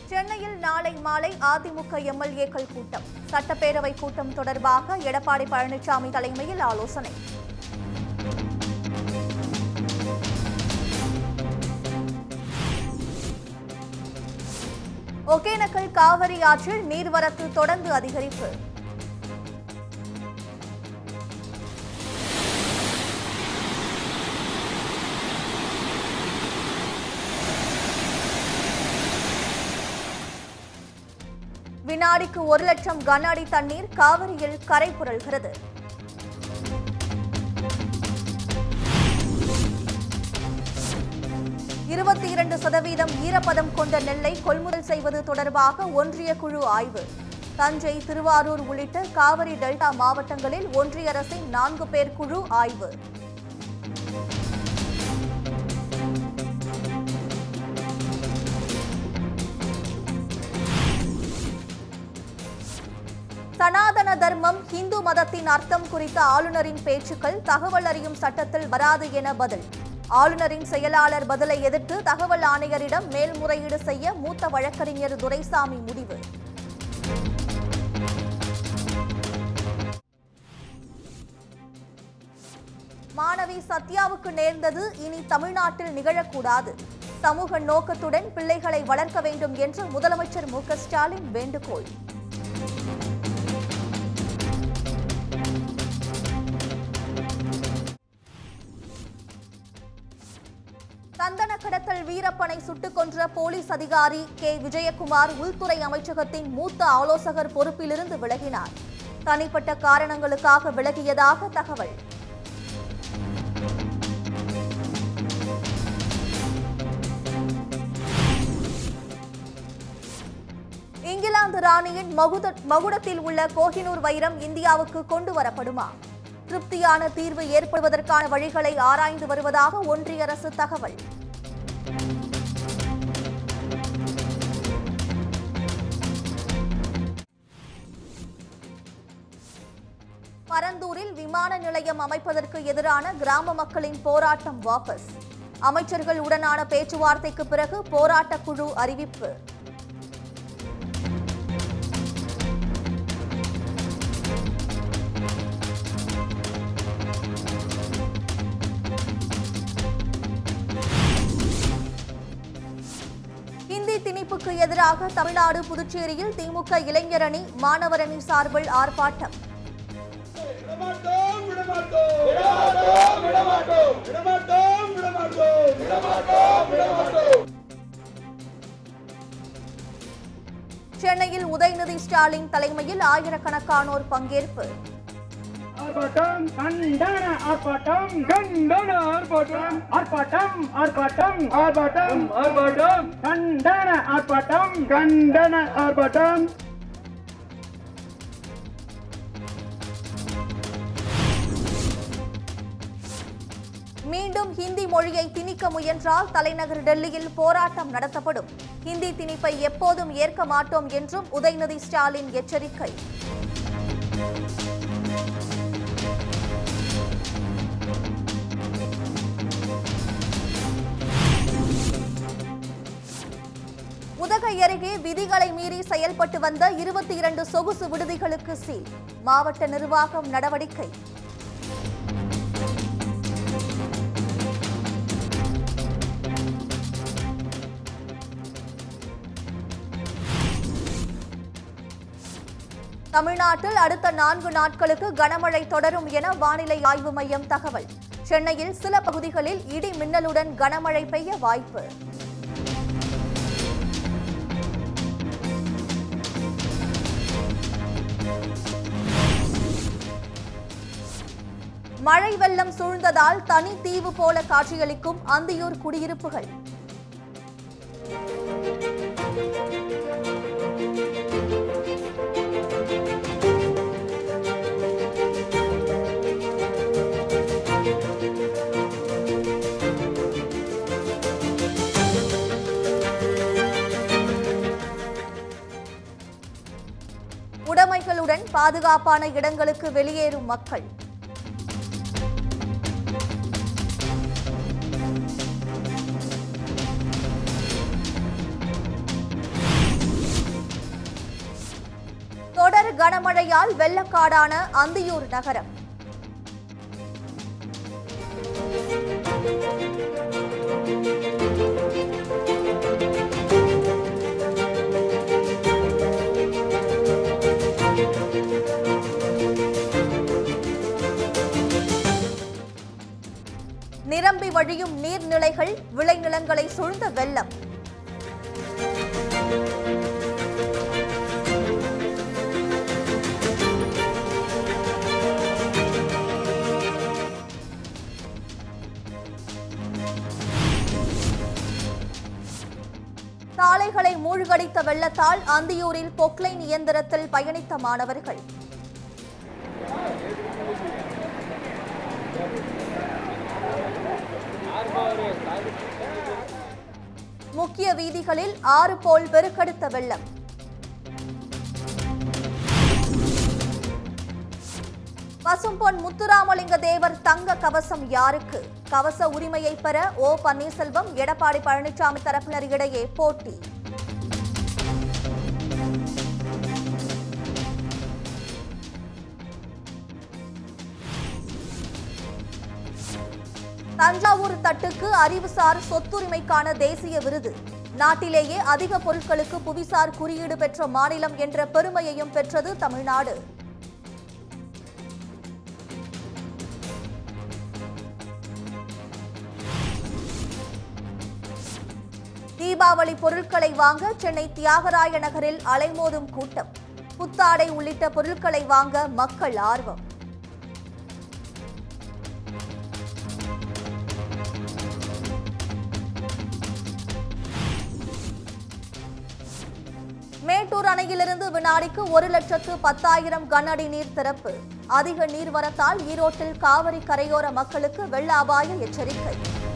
சென்னையில் நாளை மாலை அதிமுக எம்எல்ஏக்கள் கூட்டம் சட்டப்பேரவை கூட்டம் தொடர்பாக எடப்பாடி பழனிசாமி தலைமையில் ஆலோசனை ஒகேனக்கல் காவிரி ஆற்றில் நீர்வரத்து தொடர்ந்து அதிகரிப்பு வினாடிக்கு ஒரு லட்சம் கன அடி தண்ணீர் காவிரியில் கரை புரள்கிறது இருபத்தி இரண்டு சதவீதம் ஈரப்பதம் கொண்ட நெல்லை கொள்முதல் செய்வது தொடர்பாக ஒன்றிய குழு ஆய்வு தஞ்சை திருவாரூர் உள்ளிட்ட காவிரி டெல்டா மாவட்டங்களில் ஒன்றிய அரசின் நான்கு பேர் குழு ஆய்வு சனாதன தர்மம் இந்து மதத்தின் அர்த்தம் குறித்த ஆளுநரின் பேச்சுக்கள் தகவல் அறியும் சட்டத்தில் வராது என பதில் ஆளுநரின் செயலாளர் பதிலை எதிர்த்து தகவல் ஆணையரிடம் மேல்முறையீடு செய்ய மூத்த வழக்கறிஞர் துரைசாமி முடிவு மாணவி சத்யாவுக்கு நேர்ந்தது இனி தமிழ்நாட்டில் நிகழக்கூடாது சமூக நோக்கத்துடன் பிள்ளைகளை வளர்க்க வேண்டும் என்று முதலமைச்சர் மு க ஸ்டாலின் வேண்டுகோள் சந்தன கடத்தல் வீரப்பனை சுட்டுக் கொன்ற போலீஸ் அதிகாரி கே விஜயகுமார் உள்துறை அமைச்சகத்தின் மூத்த ஆலோசகர் பொறுப்பிலிருந்து விலகினார் தனிப்பட்ட காரணங்களுக்காக விலகியதாக தகவல் இங்கிலாந்து ராணியின் மகுத மகுடத்தில் உள்ள கோஹினூர் வைரம் இந்தியாவுக்கு கொண்டு வரப்படுமா திருப்தியான தீர்வு ஏற்படுவதற்கான வழிகளை ஆராய்ந்து வருவதாக ஒன்றிய அரசு தகவல் பரந்தூரில் விமான நிலையம் அமைப்பதற்கு எதிரான கிராம மக்களின் போராட்டம் வாபஸ் அமைச்சர்கள் உடனான பேச்சுவார்த்தைக்கு பிறகு போராட்டக் குழு அறிவிப்பு ஹிந்தி திணிப்புக்கு எதிராக தமிழ்நாடு புதுச்சேரியில் திமுக இளைஞரணி மாணவரணி சார்பில் ஆர்ப்பாட்டம் விடமாட்டோம் விடமாட்டோம் விடமாட்டோம் விடமாட்டோம் விடமாட்டோம் விடமாட்டோம் விடமாட்டோம் சென்னையில் உதயநிதி ஸ்டாலின் தலைமையில் ஆயிரக்கணக்கானோர் பங்கேற்பு ஆர்ப்பாட்டம் கண்டன ஆர்ப்பாட்டம் கண்டன ஆர்ப்பாட்டம் ஆர்ப்பாட்டம் ஆர்ப்பாட்டம் ஆர்ப்பாட்டம் ஆர்ப்பாட்டம் கண்டன ஆர்ப்பாட்டம் கண்டன ஆர்ப்பாட்டம் மீண்டும் ஹிந்தி மொழியை திணிக்க முயன்றால் தலைநகர் டெல்லியில் போராட்டம் நடத்தப்படும் ஹிந்தி திணிப்பை எப்போதும் ஏற்க மாட்டோம் என்றும் உதயநிதி ஸ்டாலின் எச்சரிக்கை உதகை அருகே விதிகளை மீறி செயல்பட்டு வந்த இருபத்தி இரண்டு சொகுசு விடுதிகளுக்கு சீல் மாவட்ட நிர்வாகம் நடவடிக்கை தமிழ்நாட்டில் அடுத்த நான்கு நாட்களுக்கு கனமழை தொடரும் என வானிலை ஆய்வு மையம் தகவல் சென்னையில் சில பகுதிகளில் இடி மின்னலுடன் கனமழை பெய்ய வாய்ப்பு மழை வெள்ளம் சூழ்ந்ததால் தனி தீவு போல காட்சியளிக்கும் அந்தியூர் குடியிருப்புகள் உடைமைகளுடன் பாதுகாப்பான இடங்களுக்கு வெளியேறும் மக்கள் கனமழையால் வெள்ளக்காடான அந்தியூர் நகரம் நிரம்பி வழியும் நீர்நிலைகள் விளைநிலங்களை சூழ்ந்த வெள்ளம் சாலைகளை மூழ்கடித்த வெள்ளத்தால் அந்தியூரில் பொக்லைன் இயந்திரத்தில் பயணித்த மாணவர்கள் முக்கிய வீதிகளில் ஆறு போல் பெருக்கெடுத்த வெள்ளம் பசும்பொன் முத்துராமலிங்க தேவர் தங்க கவசம் யாருக்கு கவச உரிமையை பெற ஓ பன்னீர்செல்வம் எடப்பாடி பழனிசாமி தரப்பினர் இடையே போட்டி தஞ்சாவூர் தட்டுக்கு அறிவுசார் சொத்துரிமைக்கான தேசிய விருது நாட்டிலேயே அதிக பொருட்களுக்கு புவிசார் குறியீடு பெற்ற மாநிலம் என்ற பெருமையையும் பெற்றது தமிழ்நாடு தீபாவளி பொருட்களை வாங்க சென்னை தியாகராய நகரில் அலைமோதும் கூட்டம் புத்தாடை உள்ளிட்ட பொருட்களை வாங்க மக்கள் ஆர்வம் மேட்டூர் அணையிலிருந்து வினாடிக்கு ஒரு லட்சத்து பத்தாயிரம் கன அடி நீர் திறப்பு அதிக நீர்வரத்தால் ஈரோட்டில் காவிரி கரையோர மக்களுக்கு வெள்ள அபாய எச்சரிக்கை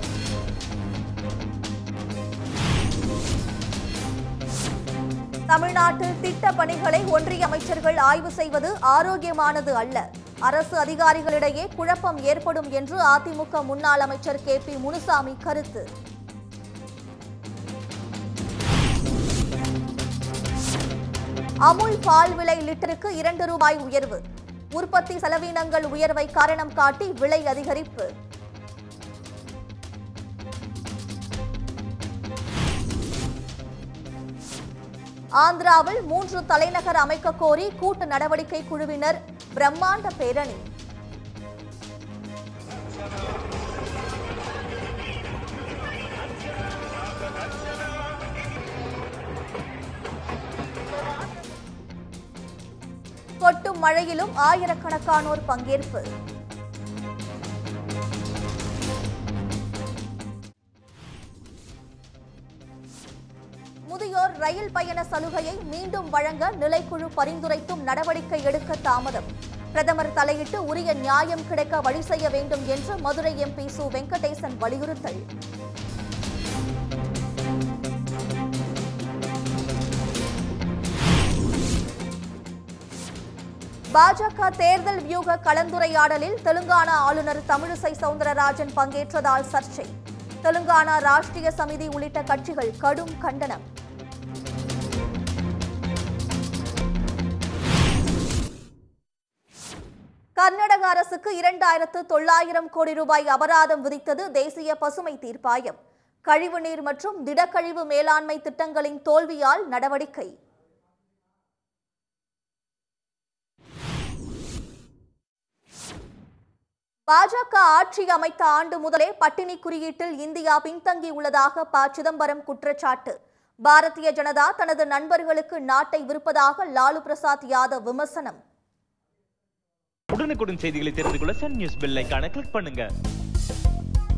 தமிழ்நாட்டில் திட்ட பணிகளை ஒன்றிய அமைச்சர்கள் ஆய்வு செய்வது ஆரோக்கியமானது அல்ல அரசு அதிகாரிகளிடையே குழப்பம் ஏற்படும் என்று அதிமுக முன்னாள் அமைச்சர் கே பி முனுசாமி கருத்து அமுல் பால் விலை லிட்டருக்கு இரண்டு ரூபாய் உயர்வு உற்பத்தி செலவினங்கள் உயர்வை காரணம் காட்டி விலை அதிகரிப்பு ஆந்திராவில் மூன்று தலைநகர் அமைக்க கோரி கூட்டு நடவடிக்கை குழுவினர் பிரம்மாண்ட பேரணி கொட்டும் மழையிலும் ஆயிரக்கணக்கானோர் பங்கேற்பு முதியோர் ரயில் பயண சலுகையை மீண்டும் வழங்க நிலைக்குழு பரிந்துரைத்தும் நடவடிக்கை எடுக்க தாமதம் பிரதமர் தலையிட்டு உரிய நியாயம் கிடைக்க வழி செய்ய வேண்டும் என்று மதுரை எம்பி சு வெங்கடேசன் வலியுறுத்தல் பாஜக தேர்தல் வியூக கலந்துரையாடலில் தெலுங்கானா ஆளுநர் தமிழிசை சவுந்தரராஜன் பங்கேற்றதால் சர்ச்சை தெலுங்கானா ராஷ்டிரிய சமிதி உள்ளிட்ட கட்சிகள் கடும் கண்டனம் கர்நாடக அரசுக்கு இரண்டாயிரத்து தொள்ளாயிரம் கோடி ரூபாய் அபராதம் விதித்தது தேசிய பசுமை தீர்ப்பாயம் கழிவுநீர் மற்றும் திடக்கழிவு மேலாண்மை திட்டங்களின் தோல்வியால் நடவடிக்கை பாஜக ஆட்சி அமைத்த ஆண்டு முதலே பட்டினி குறியீட்டில் இந்தியா பின்தங்கியுள்ளதாக ப சிதம்பரம் குற்றச்சாட்டு பாரதிய ஜனதா தனது நண்பர்களுக்கு நாட்டை விற்பதாக லாலு பிரசாத் யாதவ் விமர்சனம் உடனுக்குடன் செய்திகளை தெரிந்து கொள்ள சன் நியூஸ் பெல் ஐகானை கிளிக் பண்ணுங்க